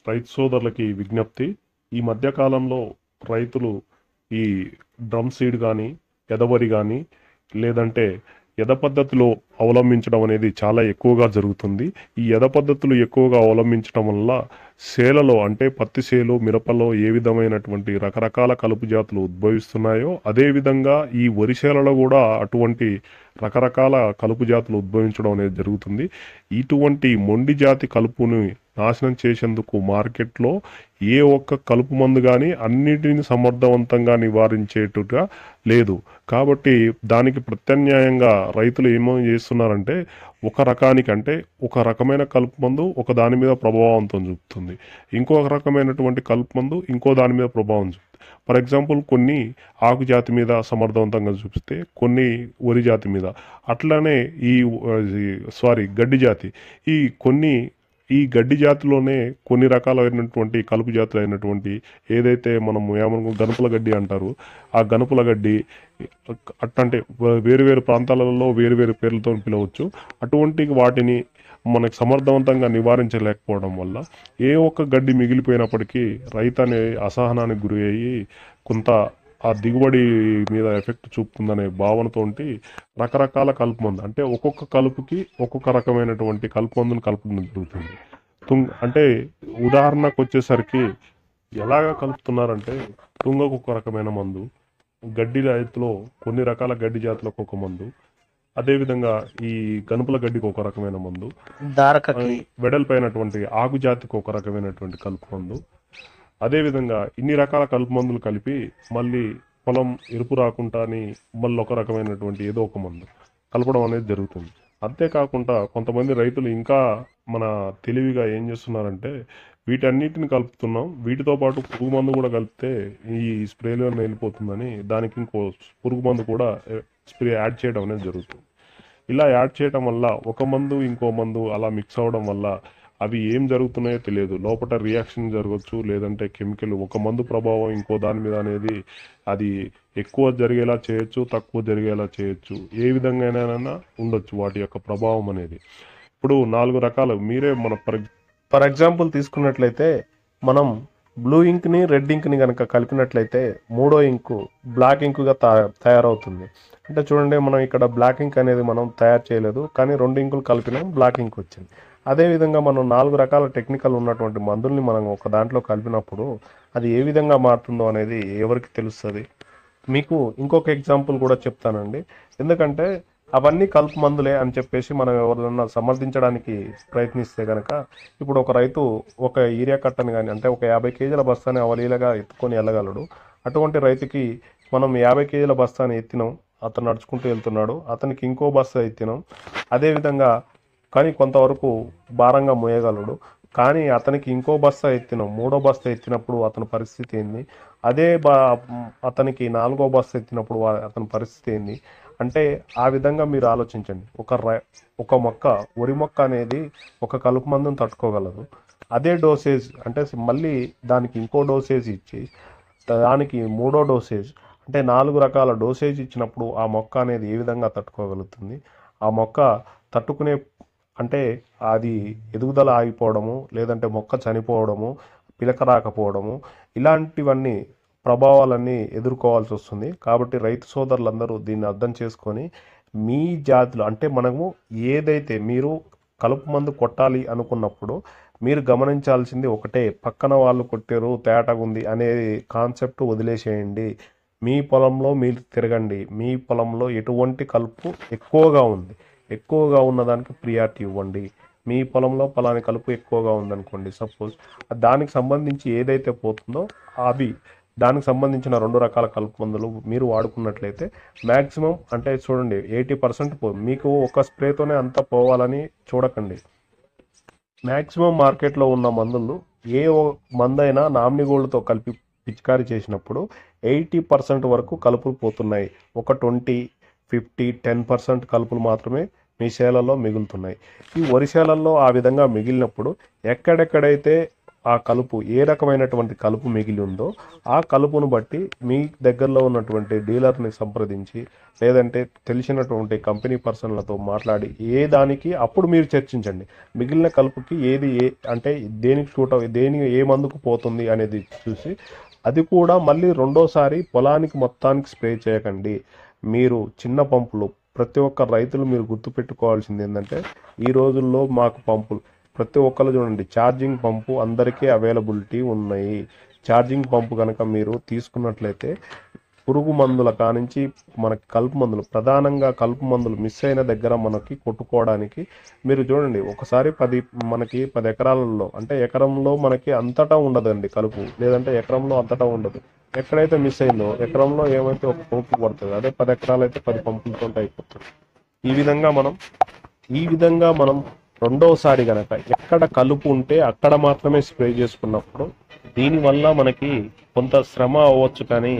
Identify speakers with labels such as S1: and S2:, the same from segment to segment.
S1: రైతు సోదరులకి విజ్ఞప్తి ఈ మధ్య కాలంలో రైతులు ఈ డ్రమ్ సీడ్ కానీ ఎదవరి కానీ లేదంటే ఎద పద్ధతిలో అవలంబించడం అనేది చాలా ఎక్కువగా జరుగుతుంది ఈ ఎద పద్ధతులు ఎక్కువగా అవలంబించడం వల్ల సేలలో అంటే పత్తి సేలు మిరపలో ఏ విధమైనటువంటి రకరకాల కలుపు జాతులు ఉద్భవిస్తున్నాయో అదేవిధంగా ఈ వరి సేలలో కూడా అటువంటి రకరకాల కలుపు జాతులు ఉద్భవించడం అనేది జరుగుతుంది ఇటువంటి మొండి జాతి కలుపుని నాశనం చేసేందుకు మార్కెట్లో ఏ ఒక్క కలుపు మందు కానీ అన్నిటిని సమర్థవంతంగా నివారించేట్టుగా లేదు కాబట్టి దానికి ప్రత్యామ్నాయంగా రైతులు ఏమో చేస్తున్నారంటే ఒక రకానికి అంటే ఒక రకమైన కలుపు మందు ఒక దాని మీద ప్రభావంతో చూపుతుంది ఇంకొక రకమైనటువంటి కలుపు మందు ఇంకో దాని మీద ప్రభావం చూపుతుంది ఫర్ ఎగ్జాంపుల్ కొన్ని ఆకు జాతి మీద సమర్థవంతంగా చూపిస్తే కొన్ని వరి జాతి మీద అట్లానే ఈ సారీ గడ్డి జాతి ఈ కొన్ని ఈ గడ్డి జాతిలోనే కొన్ని రకాలైనటువంటి కలుపు జాతులు అయినటువంటి ఏదైతే మనం ఏమనుకో గనుపుల గడ్డి అంటారు ఆ గనుపుల గడ్డి అట్టంటే వేరు వేరు ప్రాంతాలలో వేరు వేరు పేర్లతో పిలవచ్చు అటువంటి వాటిని మనకు సమర్థవంతంగా నివారించలేకపోవడం వల్ల ఏ ఒక్క గడ్డి మిగిలిపోయినప్పటికీ రైతు అనే అసహనానికి గురి అయ్యి కొంత ఆ దిగుబడి మీద ఎఫెక్ట్ చూపుతుందనే భావనతోటి రకరకాల కలుపు మందు అంటే ఒక్కొక్క కలుపుకి ఒక్కొక్క రకమైనటువంటి కలుపు మందును కలపడం జరుగుతుంది తుంగ అంటే ఉదాహరణకు వచ్చేసరికి ఎలాగ కలుపుతున్నారంటే తుంగకు ఒక రకమైన మందు గడ్డి రైతులో కొన్ని రకాల గడ్డి జాతులకు ఒక మందు అదేవిధంగా ఈ గనుపుల గడ్డికి ఒక రకమైన మందు
S2: దారకకి
S1: వెడల్పైనటువంటి ఆకు జాతికి ఒక రకమైనటువంటి కలుపు మందు అదేవిధంగా ఇన్ని రకాల కలుపు మందులు కలిపి మళ్ళీ పొలం ఎరుపు రాకుండా అని మళ్ళీ ఒక రకమైనటువంటి ఏదో ఒక మందు కలపడం అనేది జరుగుతుంది అంతేకాకుండా కొంతమంది రైతులు ఇంకా మన తెలివిగా ఏం చేస్తున్నారంటే వీటన్నిటిని కలుపుతున్నాం వీటితో పాటు పురుగు మందు కూడా కలిపితే ఈ స్ప్రేలో వెళ్ళిపోతుందని దానికి ఇంకో పురుగు మందు కూడా స్ప్రే యాడ్ చేయడం అనేది జరుగుతుంది ఇలా యాడ్ చేయడం వల్ల ఒక మందు ఇంకో మందు అలా మిక్స్ అవ్వడం వల్ల అవి ఏం జరుగుతున్నాయో తెలియదు లోపల రియాక్షన్ జరగవచ్చు లేదంటే కెమికల్ ఒక మందు ప్రభావం ఇంకో దాని మీద అనేది అది ఎక్కువ జరిగేలా చేయొచ్చు తక్కువ జరిగేలా చేయొచ్చు ఏ విధంగానైనా ఉండొచ్చు వాటి యొక్క ప్రభావం అనేది ఇప్పుడు నాలుగు రకాలు మీరే మన ఫర్ ఫర్ ఎగ్జాంపుల్ తీసుకున్నట్లయితే మనం బ్లూ ఇంక్ని రెడ్ ఇంక్ని కనుక కలిపినట్లయితే మూడో ఇంకు బ్లాక్ ఇంకుగా తయారవుతుంది అంటే చూడండి మనం ఇక్కడ బ్లాక్ ఇంక్ అనేది మనం తయారు చేయలేదు కానీ రెండు ఇంకులు కలిపినాం బ్లాక్ ఇంక్ వచ్చింది అదేవిధంగా మనం నాలుగు రకాల టెక్నికల్ ఉన్నటువంటి మందుల్ని మనం ఒక దాంట్లో కలిపినప్పుడు అది ఏ విధంగా మారుతుందో అనేది ఎవరికి తెలుస్తుంది మీకు ఇంకొక ఎగ్జాంపుల్ కూడా చెప్తానండి ఎందుకంటే అవన్నీ కలుపు మందులే అని చెప్పేసి మనం ఎవరైనా సమర్థించడానికి ప్రయత్నిస్తే కనుక ఇప్పుడు ఒక రైతు ఒక ఏరియా కట్టని కానీ అంటే ఒక యాభై కేజీల బస్తాని అవలీలగా ఎత్తుకొని వెళ్ళగలడు అటువంటి రైతుకి మనం యాభై కేజీల బస్తాని ఎత్తినాం అతను నడుచుకుంటూ వెళ్తున్నాడు అతనికి ఇంకో బస్తా ఎత్తినాం అదేవిధంగా కానీ కొంతవరకు భారంగా మోయగలడు కానీ అతనికి ఇంకో బస్తా ఎత్తినాం మూడో బస్తా ఎత్తినప్పుడు అతని పరిస్థితి ఏంది అదే బా అతనికి నాలుగో బస్తా ఎత్తినప్పుడు అతని పరిస్థితి ఏంది అంటే ఆ విధంగా మీరు ఆలోచించండి ఒక రై ఒక మొక్క వరి మొక్క అనేది ఒక కలుపు మందును తట్టుకోగలదు అదే డోసేజ్ అంటే మళ్ళీ దానికి ఇంకో డోసేజ్ ఇచ్చి దానికి మూడో డోసేజ్ అంటే నాలుగు రకాల డోసేజ్ ఇచ్చినప్పుడు ఆ మొక్క అనేది ఏ విధంగా తట్టుకోగలుగుతుంది ఆ మొక్క తట్టుకునే అంటే అది ఎదుగుదల ఆగిపోవడము లేదంటే మొక్క చనిపోవడము పిలక రాకపోవడము ఇలాంటివన్నీ ప్రభావాలన్నీ ఎదుర్కోవాల్సి వస్తుంది కాబట్టి రైతు సోదరులందరూ దీన్ని అర్థం చేసుకొని మీ జాతిలో అంటే మనము ఏదైతే మీరు కలుపు మందు కొట్టాలి అనుకున్నప్పుడు మీరు గమనించాల్సింది ఒకటే పక్కన వాళ్ళు కొట్టారు తేటగా ఉంది అనే కాన్సెప్ట్ వదిలేసేయండి మీ పొలంలో మీరు తిరగండి మీ పొలంలో ఎటువంటి కలుపు ఎక్కువగా ఉంది ఎక్కువగా ఉన్నదానికి ప్రియారిటీ ఇవ్వండి మీ పొలంలో పలాని కలుపు ఎక్కువగా ఉందనుకోండి సపోజ్ దానికి సంబంధించి ఏదైతే పోతుందో అవి దానికి సంబంధించిన రెండు రకాల కలుపు మందులు మీరు వాడుకున్నట్లయితే మ్యాక్సిమం అంటే చూడండి ఎయిటీ పర్సెంట్ పో మీకు ఒక స్ప్రేతోనే అంతా పోవాలని చూడకండి మ్యాక్సిమం మార్కెట్లో ఉన్న మందులు ఏ మందైనా నామిని గోల్డ్తో కలిపి పిచికారీ చేసినప్పుడు ఎయిటీ పర్సెంట్ వరకు కలుపులు పోతున్నాయి ఒక ట్వంటీ ఫిఫ్టీ టెన్ పర్సెంట్ కలుపులు మాత్రమే మీ చేలల్లో మిగులుతున్నాయి ఈ వరి చేలల్లో ఆ విధంగా మిగిలినప్పుడు ఎక్కడెక్కడైతే ఆ కలుపు ఏ రకమైనటువంటి కలుపు మిగిలి ఉందో ఆ కలుపును బట్టి మీ దగ్గరలో ఉన్నటువంటి డీలర్ని సంప్రదించి లేదంటే తెలిసినటువంటి కంపెనీ పర్సన్లతో మాట్లాడి ఏ దానికి అప్పుడు మీరు చర్చించండి మిగిలిన కలుపుకి ఏది ఏ అంటే దేనికి సూట్ అవ- దేని ఏ మందుకు పోతుంది అనేది చూసి అది కూడా మళ్ళీ రెండోసారి పొలానికి మొత్తానికి స్ప్రే చేయకండి మీరు చిన్న పంపులు ప్రతి ఒక్క రైతులు మీరు గుర్తుపెట్టుకోవాల్సింది ఏంటంటే ఈ రోజుల్లో మాకు పంపులు ప్రతి ఒక్కరు చూడండి ఛార్జింగ్ పంపు అందరికీ అవైలబిలిటీ ఉన్నాయి ఛార్జింగ్ పంపు కనుక మీరు తీసుకున్నట్లయితే పురుగు మందుల కానించి మనకి కలుపు మందులు ప్రధానంగా కలుపు మందులు మిస్ అయిన దగ్గర మనకి కొట్టుకోవడానికి మీరు చూడండి ఒకసారి పది మనకి పది ఎకరాలలో అంటే ఎకరంలో మనకి అంతటా ఉండదండి కలుపు లేదంటే ఎకరంలో అంతటా ఉండదు ఎక్కడైతే మిస్ అయిందో ఎకరంలో ఏమైతే ఒక పంపు పడుతుంది అదే పది ఎకరాలు అయితే పది పంపులతో అయిపోతుంది ఈ విధంగా మనం ఈ విధంగా మనం రెండవసారి గనక ఎక్కడ కలుపు ఉంటే అక్కడ మాత్రమే స్ప్రే చేసుకున్నప్పుడు దీనివల్ల మనకి కొంత శ్రమ అవ్వచ్చు కానీ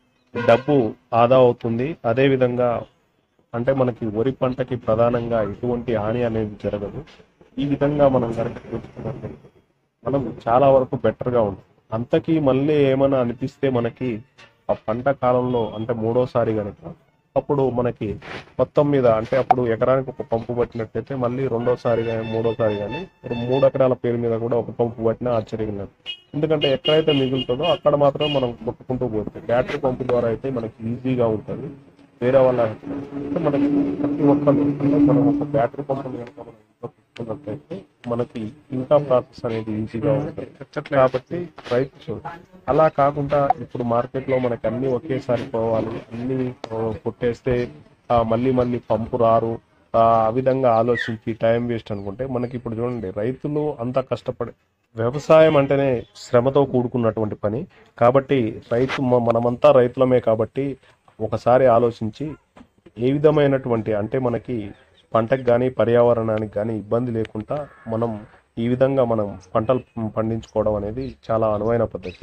S1: డబ్బు ఆదా అవుతుంది అదే విధంగా అంటే మనకి వరి పంటకి ప్రధానంగా ఎటువంటి హాని అనేది జరగదు ఈ విధంగా మనం కనుక చూసుకున్నట్లయితే మనం చాలా వరకు బెటర్గా ఉంటుంది అంతకీ మళ్ళీ ఏమైనా అనిపిస్తే మనకి ఆ పంట కాలంలో అంటే మూడోసారి కనుక అప్పుడు మనకి మొత్తం మీద అంటే అప్పుడు ఎకరానికి ఒక పంపు పట్టినట్లయితే మళ్ళీ రెండోసారి కానీ మూడోసారి కానీ మూడు ఎకరాల పేరు మీద కూడా ఒక పంపు పట్టినా ఆశ్చర్యం లేదు ఎందుకంటే ఎక్కడైతే మిగులుతుందో అక్కడ మాత్రం మనం కొట్టుకుంటూ పోతుంది బ్యాటరీ పంపు ద్వారా అయితే మనకి ఈజీగా ఉంటుంది వేరే వాళ్ళ అంటే మనకి ప్రతి ఒక్కరు అంటే మనం ఒక బ్యాటరీ పంపుని కనుక మనం ఇంట్లో పెట్టుకున్నట్లయితే మనకి ఇంకా ప్రాసెస్ అనేది ఈజీగా ఉంటుంది కాబట్టి రైతు చూడు. అలా కాకుండా ఇప్పుడు మార్కెట్ లో మనకి అన్ని ఒకేసారి పోవాలి అన్ని ఆ, కొట్టేస్తే ఆ, మళ్ళీ మళ్ళీ పంపు రారు ఆ ఆ విధంగా ఆలోచించి టైం వేస్ట్ అనుకుంటే మనకి ఇప్పుడు చూడండి రైతులు అంతా కష్టపడి వ్యవసాయం అంటేనే శ్రమతో కూడుకున్నటువంటి పని కాబట్టి రైతు మ- మనమంతా రైతులమే కాబట్టి ఒకసారి ఆలోచించి ఏ విధమైనటువంటి అంటే మనకి పంటకు కానీ పర్యావరణానికి కానీ ఇబ్బంది లేకుండా మనం ఈ విధంగా మనం పంటలు పండించుకోవడం అనేది చాలా అనువైన పద్ధతి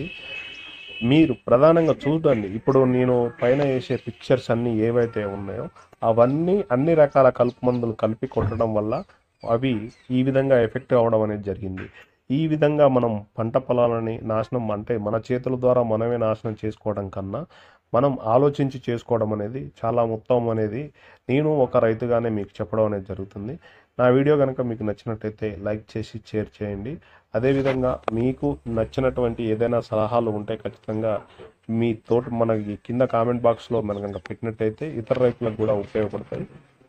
S1: మీరు ప్రధానంగా చూడండి ఇప్పుడు నేను పైన వేసే పిక్చర్స్ అన్నీ ఏవైతే ఉన్నాయో అవన్నీ అన్ని రకాల కలుపు మందులు కలిపి కొట్టడం వల్ల అవి ఈ విధంగా ఎఫెక్ట్ అవ్వడం అనేది జరిగింది ఈ విధంగా మనం పంట పొలాలని నాశనం అంటే మన చేతుల ద్వారా మనమే నాశనం చేసుకోవడం కన్నా మనం ఆలోచించి చేసుకోవడం అనేది చాలా ఉత్తమం అనేది నేను ఒక రైతుగానే మీకు చెప్పడం అనేది జరుగుతుంది నా వీడియో కనుక మీకు నచ్చినట్టయితే లైక్ చేసి షేర్ చేయండి అదేవిధంగా మీకు నచ్చినటువంటి ఏదైనా సలహాలు ఉంటే ఖచ్చితంగా మీ తోట మనకి కింద కామెంట్ బాక్స్లో మనం కనుక పెట్టినట్టయితే ఇతర రైతులకు కూడా ఉపయోగపడతాయి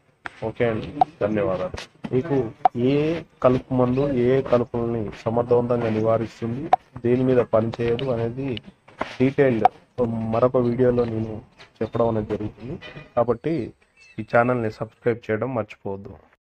S1: ఓకే అండి ధన్యవాదాలు మీకు ఏ కలుపు మందు ఏ కలుపుల్ని సమర్థవంతంగా నివారిస్తుంది దేని మీద పనిచేయదు అనేది డీటెయిల్డ్ మరొక వీడియోలో నేను చెప్పడం అనేది జరుగుతుంది కాబట్టి ఈ ఛానల్ని సబ్స్క్రైబ్ చేయడం మర్చిపోవద్దు